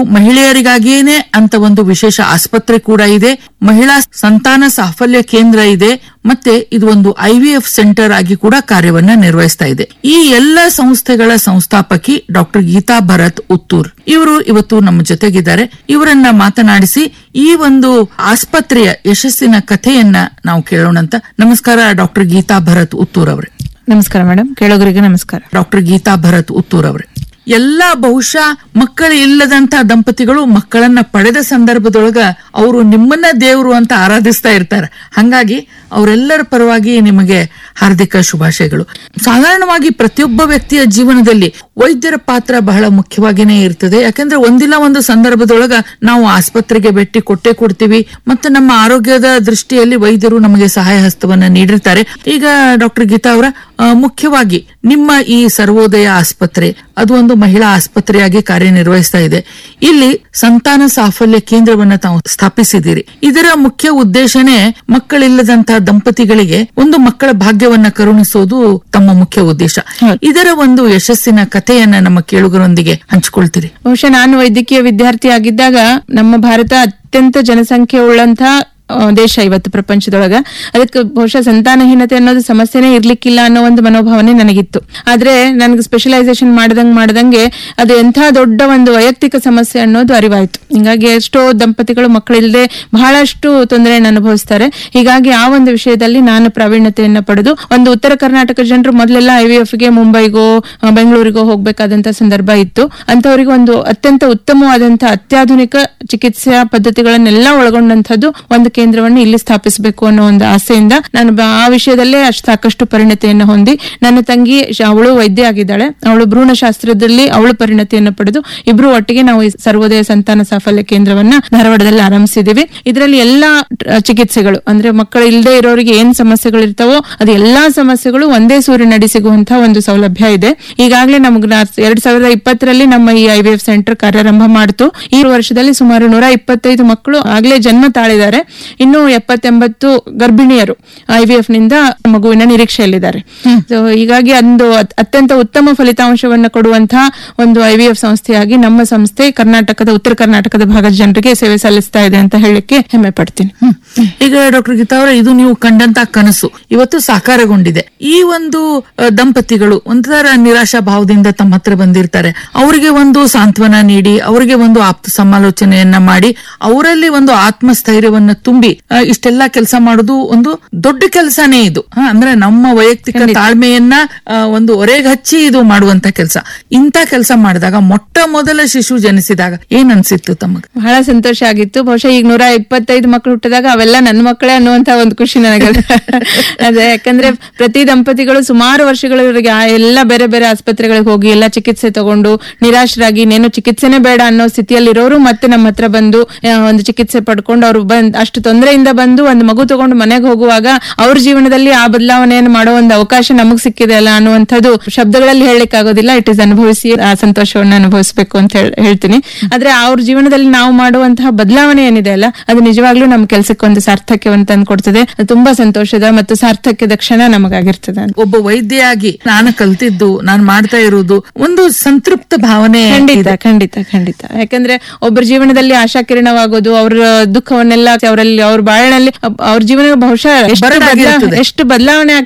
ಮಹಿಳೆಯರಿಗಾಗಿಯೇನೆ ಅಂತ ಒಂದು ವಿಶೇಷ ಆಸ್ಪತ್ರೆ ಕೂಡ ಇದೆ ಮಹಿಳಾ ಸಂತಾನ ಸಾಫಲ್ಯ ಕೇಂದ್ರ ಇದೆ ಮತ್ತೆ ಇದು ಒಂದು ಐವಿಎಫ್ ಸೆಂಟರ್ ಆಗಿ ಕೂಡ ಕಾರ್ಯವನ್ನ ನಿರ್ವಹಿಸ್ತಾ ಇದೆ ಈ ಎಲ್ಲ ಸಂಸ್ಥೆಗಳ ಸಂಸ್ಥಾಪಕಿ ಡಾಕ್ಟರ್ ಗೀತಾ ಭರತ್ ಉತ್ತೂರ್ ಇವರು ಇವತ್ತು ನಮ್ಮ ಜೊತೆಗಿದ್ದಾರೆ ಇವರನ್ನ ಮಾತನಾಡಿಸಿ ಈ ಒಂದು ಆಸ್ಪತ್ರೆಯ ಯಶಸ್ಸಿನ ಕಥೆಯನ್ನ ನಾವು ಕೇಳೋಣಂತ ನಮಸ್ಕಾರ ಡಾಕ್ಟರ್ ಗೀತಾ ಭರತ್ ಉತ್ತೂರ್ ಅವರೇ ನಮಸ್ಕಾರ ಮೇಡಮ್ ಕೇಳೋಗರಿಗೆ ನಮಸ್ಕಾರ ಡಾಕ್ಟರ್ ಗೀತಾ ಭರತ್ ಉತ್ತೂರ್ ಅವರೇ ಎಲ್ಲಾ ಬಹುಶಃ ಮಕ್ಕಳು ಇಲ್ಲದಂತ ದಂಪತಿಗಳು ಮಕ್ಕಳನ್ನ ಪಡೆದ ಸಂದರ್ಭದೊಳಗ ಅವರು ನಿಮ್ಮನ್ನ ದೇವರು ಅಂತ ಆರಾಧಿಸ್ತಾ ಇರ್ತಾರೆ ಹಂಗಾಗಿ ಅವರೆಲ್ಲರ ಪರವಾಗಿ ನಿಮಗೆ ಹಾರ್ದಿಕ ಶುಭಾಶಯಗಳು ಸಾಧಾರಣವಾಗಿ ಪ್ರತಿಯೊಬ್ಬ ವ್ಯಕ್ತಿಯ ಜೀವನದಲ್ಲಿ ವೈದ್ಯರ ಪಾತ್ರ ಬಹಳ ಮುಖ್ಯವಾಗಿನೇ ಇರ್ತದೆ ಯಾಕಂದ್ರೆ ಒಂದಿಲ್ಲ ಒಂದು ಸಂದರ್ಭದೊಳಗ ನಾವು ಆಸ್ಪತ್ರೆಗೆ ಭೇಟಿ ಕೊಟ್ಟೆ ಕೊಡ್ತೀವಿ ಮತ್ತೆ ನಮ್ಮ ಆರೋಗ್ಯದ ದೃಷ್ಟಿಯಲ್ಲಿ ವೈದ್ಯರು ನಮಗೆ ಸಹಾಯ ಹಸ್ತವನ್ನ ನೀಡಿರ್ತಾರೆ ಈಗ ಡಾಕ್ಟರ್ ಗೀತಾ ಅವರ ಆ, ಮುಖ್ಯವಾಗಿ ನಿಮ್ಮ ಈ ಸರ್ವೋದಯ ಆಸ್ಪತ್ರೆ ಅದು ಒಂದು ಮಹಿಳಾ ಆಸ್ಪತ್ರೆಯಾಗಿ ಕಾರ್ಯನಿರ್ವಹಿಸ್ತಾ ಇದೆ ಇಲ್ಲಿ ಸಂತಾನ ಸಾಫಲ್ಯ ಕೇಂದ್ರವನ್ನ ತಾವು ಸ್ಥಾಪಿಸಿದ್ದೀರಿ ಇದರ ಮುಖ್ಯ ಉದ್ದೇಶನೇ ಮಕ್ಕಳಿಲ್ಲದಂತಹ ದಂಪತಿಗಳಿಗೆ ಒಂದು ಮಕ್ಕಳ ಭಾಗ್ಯವನ್ನ ಕರುಣಿಸೋದು ತಮ್ಮ ಮುಖ್ಯ ಉದ್ದೇಶ ಇದರ ಒಂದು ಯಶಸ್ಸಿನ ಕಥೆಯನ್ನ ನಮ್ಮ ಕೇಳುಗರೊಂದಿಗೆ ಹಂಚಿಕೊಳ್ತೀರಿ ಬಹುಶಃ ನಾನು ವೈದ್ಯಕೀಯ ವಿದ್ಯಾರ್ಥಿ ಆಗಿದ್ದಾಗ ನಮ್ಮ ಭಾರತ ಅತ್ಯಂತ ಜನಸಂಖ್ಯೆ ಉಳ್ಳಂತ ಆ, ದೇಶ ಇವತ್ತು ಪ್ರಪಂಚದೊಳಗ ಅದಕ್ಕೆ ಬಹುಶಃ ಸಂತಾನಹೀನತೆ ಅನ್ನೋದು ಸಮಸ್ಯೆನೇ ಇರ್ಲಿಕ್ಕಿಲ್ಲ ಅನ್ನೋ ಒಂದು ಮನೋಭಾವನೆ ನನಗಿತ್ತು ಆದ್ರೆ ನನಗೆ ಸ್ಪೆಷಲೈಸೇಷನ್ ಮಾಡ್ದಂಗ್ ಮಾಡ್ದಂಗೆ ಅದು ಎಂಥ ದೊಡ್ಡ ಒಂದು ವೈಯಕ್ತಿಕ ಸಮಸ್ಯೆ ಅನ್ನೋದು ಅರಿವಾಯ್ತು ಹಿಂಗಾಗಿ ಎಷ್ಟೋ ದಂಪತಿಗಳು ಮಕ್ಕಳಿಲ್ಲದೆ ಬಹಳಷ್ಟು ತೊಂದರೆಯನ್ನು ಅನುಭವಿಸ್ತಾರೆ ಹೀಗಾಗಿ ಆ ಒಂದು ವಿಷಯದಲ್ಲಿ ನಾನು ಪ್ರಾವೀಣ್ಯತೆಯನ್ನ ಪಡೆದು ಒಂದು ಉತ್ತರ ಕರ್ನಾಟಕ ಜನರು ಮೊದಲೆಲ್ಲ ಐವಿಎಫ್ ಗೆ ಮುಂಬೈಗೋ ಆ, ಬೆಂಗಳೂರಿಗೋ ಹೋಗ್ಬೇಕಾದಂತ ಸಂದರ್ಭ ಇತ್ತು ಅಂತವರಿಗೆ ಒಂದು ಅತ್ಯಂತ ಉತ್ತಮವಾದಂತಹ ಅತ್ಯಾಧುನಿಕ ಚಿಕಿತ್ಸಾ ಪದ್ಧತಿಗಳನ್ನೆಲ್ಲ ಒಳಗೊಂಡಂತದ್ದು ಒಂದು ಕೇಂದ್ರವನ್ನು ಇಲ್ಲಿ ಸ್ಥಾಪಿಸಬೇಕು ಅನ್ನೋ ಒಂದು ಆಸೆಯಿಂದ ನಾನು ಬ- ಆ ವಿಷಯದಲ್ಲೇ ಅಷ್ಟ್ ಸಾಕಷ್ಟು ಪರಿಣತಿಯನ್ನು ಹೊಂದಿ ನನ್ನ ತಂಗಿ ಶ- ಅವಳು ವೈದ್ಯ ಆಗಿದ್ದಾಳೆ ಅವಳು ಭ್ರೂಣಶಾಸ್ತ್ರದಲ್ಲಿ ಅವಳು ಪರಿಣತಿಯನ್ನು ಪಡೆದು ಇಬ್ರು ಒಟ್ಟಿಗೆ ನಾವು ಈ ಸರ್ವೋದಯ ಸಂತಾನ ಸಾಫಲ್ಯ ಕೇಂದ್ರವನ್ನ ಧಾರವಾಡದಲ್ಲಿ ಆರಂಭಿಸಿದೀವಿ ಇದರಲ್ಲಿ ಎಲ್ಲಾ ಆ, ಚಿಕಿತ್ಸೆಗಳು ಅಂದ್ರೆ ಮಕ್ಕಳು ಇಲ್ಲದೆ ಇರೋರಿಗೆ ಏನ್ ಸಮಸ್ಯೆಗಳು ಇರ್ತಾವೋ ಅದು ಎಲ್ಲಾ ಸಮಸ್ಯೆಗಳು ಒಂದೇ ಸೂರಿನಡಿ ಸಿಗುವಂತಹ ಒಂದು ಸೌಲಭ್ಯ ಇದೆ ಈಗಾಗಲೇ ನಮ್ಗೆ ನಾ- ಎರಡ್ ಸಾವಿರದ ಇಪ್ಪತ್ತರಲ್ಲಿ ನಮ್ಮ ಈ ಐವಿಎಫ್ ಸೆಂಟರ್ ಕಾರ್ಯಾರಂಭ ಮಾಡ್ತು ಈ ವರ್ಷದಲ್ಲಿ ಸುಮಾರು ನೂರ ಇಪ್ಪತ್ತೈದು ಮಕ್ಕಳು ಆಗ್ಲೇ ಜನ್ಮ ತಾಳಿದ್ದಾರೆ ಇನ್ನು ಎಪ್ಪತ್ತೆಂಬತ್ತು ಗರ್ಭಿಣಿಯರು ಐವಿಎಫ್ ನಿಂದ ಮಗುವಿನ ನಿರೀಕ್ಷೆಯಲ್ಲಿದ್ದಾರೆ So, ಹೀಗಾಗಿ ಒಂದು ಅತ್- ಅತ್ಯಂತ ಉತ್ತಮ ಫಲಿತಾಂಶವನ್ನು ಕೊಡುವಂತಹ ಒಂದು ಐವಿಎಫ್ ಸಂಸ್ಥೆಯಾಗಿ ನಮ್ಮ ಸಂಸ್ಥೆ ಕರ್ನಾಟಕದ ಉತ್ತರ ಕರ್ನಾಟಕದ ಭಾಗದ ಜನರಿಗೆ ಸೇವೆ ಸಲ್ಲಿಸ್ತಾ ಇದೆ ಅಂತ ಹೇಳಲಿಕ್ಕೆ ಹೆಮ್ಮೆ ಪಡ್ತೀನಿ ಈಗ ಡಾಕ್ಟರ್ ಗೀತಾ ಅವರೇ ಇದು ನೀವು ಕಂಡಂತ ಕನಸು ಇವತ್ತು ಸಾಕಾರಗೊಂಡಿದೆ ಈ ಒಂದು ಅ, ದಂಪತಿಗಳು ಒಂಥರ ನಿರಾಶಾ ಭಾವದಿಂದ ತಮ್ಮ ಹತ್ರ ಬಂದಿರ್ತಾರೆ ಅವರಿಗೆ ಒಂದು ಸಾಂತ್ವನ ನೀಡಿ ಅವರಿಗೆ ಒಂದು ಆಪ್ತ ಸಮಾಲೋಚನೆಯನ್ನ ಮಾಡಿ ಅವರಲ್ಲಿ ಒಂದು ಆತ್ಮಸ್ಥೈರ್ಯವನ್ನ ತುಂಬಿ ಅ, ಇಷ್ಟೆಲ್ಲಾ ಕೆಲಸ ಮಾಡೋದು ಒಂದು ದೊಡ್ಡ ಕೆಲಸನೇ ಇದು ಹ, ಅಂದ್ರೆ ನಮ್ಮ ವೈಯಕ್ತಿಕ ತಾಳ್ಮೆಯನ್ನ ಅ, ಒಂದು ಒರೆಗೆ ಹಚ್ಚಿ ಇದು ಮಾಡುವಂತ ಕೆಲಸ ಇಂಥ ಕೆಲಸ ಮಾಡಿದಾಗ ಮೊಟ್ಟ ಮೊದಲ ಶಿಶು ಜನಿಸಿದಾಗ ಏನ್ ಅನ್ಸಿತ್ತು ತಮಗ ಬಹಳ ಸಂತೋಷ ಆಗಿತ್ತು ಬಹುಶಃ ಈಗ ನೂರ ಇಪ್ಪತ್ತೈದು ಮಕ್ಕಳು ಹುಟ್ಟಿದಾಗ ಅವೆಲ್ಲ ನನ್ನ ಮಕ್ಕಳೇ ಅನ್ನುವಂತ ಒಂದು ಖುಷಿ ನನಗೆ ಅದೇ ಯಾಕಂದ್ರೆ ಪ್ರತಿ ದಂಪತಿಗಳು ಸುಮಾರು ವರ್ಷಗಳವರೆಗೆ ಆ ಎಲ್ಲ ಬೇರೆ ಬೇರೆ ಆಸ್ಪತ್ರೆಗಳಿಗೆ ಹೋಗಿ ಎಲ್ಲ ಚಿಕಿತ್ಸೆ ತಗೊಂಡು ನಿರಾಶರಾಗಿ ಇನ್ನೇನು ಚಿಕಿತ್ಸೆನೇ ಬೇಡ ಅನ್ನೋ ಸ್ಥಿತಿಯಲ್ಲಿರೋರು ಮತ್ತೆ ನಮ್ಮ ಹತ್ರ ಬಂದು ಆ, ಒಂದು ಚಿಕಿತ್ಸೆ ಪಡ್ಕೊಂಡು ಅವ್ರು ಬಂದ್ ಅಷ್ಟು ತೊಂದರೆಯಿಂದ ಬಂದು ಒಂದು ಮಗು ತಗೊಂಡು ಮನೆಗೆ ಹೋಗುವಾಗ ಅವ್ರ ಜೀವನದಲ್ಲಿ ಆ ಬದಲಾವಣೆಯನ್ನು ಮಾಡೋ ಒಂದು ಅವಕಾಶ ನಮಗ್ ಸಿಕ್ಕಿದೆ ಅಲ್ಲ ಅನ್ನುವಂಥದ್ದು ಶಬ್ದಗಳಲ್ಲಿ ಹೇಳಲಿಕ್ಕೆ ಆಗೋದಿಲ್ಲ ಇಟ್ ಇಸ್ ಅನುಭವಿಸಿ ಆ ಸಂತೋಷವನ್ನು ಅನುಭವಿಸಬೇಕು ಅಂತ ಹೇಳ್- ಹೇಳ್ತೀನಿ ಆದ್ರೆ ಅವ್ರ ಜೀವನದಲ್ಲಿ ನಾವು ಮಾಡುವಂತಹ ಬದಲಾವಣೆ ಏನಿದೆ ಅಲ್ಲ ಅದು ನಿಜವಾಗ್ಲೂ ನಮ್ಮ ಕೆಲಸಕ್ಕೆ ಒಂದು ಸಾರ್ಥಕ್ಯವನ್ನು ತಂದು ಕೊಡ್ತದೆ ಅದು ತುಂಬಾ ಸಂತೋಷದ ಮತ್ತು ಸಾರ್ಥಕ್ಯದ ಕ್ಷಣ ನಮಗಾಗಿರ್ತದೆ ಅಂತ. ಒಬ್ಬ ವೈದ್ಯೆಯಾಗಿ ನಾನು ಕಲ್ತಿದ್ದು ನಾನು ಮಾಡ್ತಾ ಇರುವುದು ಒಂದು ಸಂತೃಪ್ತ ಭಾವನೆ ಖಂಡಿತ ಖಂಡಿತ ಖಂಡಿತ ಯಾಕಂದ್ರೆ ಒಬ್ಬರ ಜೀವನದಲ್ಲಿ ಆಶಾಕಿರಣವಾಗೋದು ಅವ್ರ ದುಃಖವನ್ನೆಲ್ಲ ಅವರಲ್ಲಿ ಅವ್ರ ಬಾಳಿನಲ್ಲಿ ಅವ್ರ ಜೀವನ ಬಹುಶಃ ಎಷ್ಟು ಬರಡಾಗಿರ್ತದೆ. ಬದಲಾ- ಎಷ್ಟು ಬದಲಾವಣೆ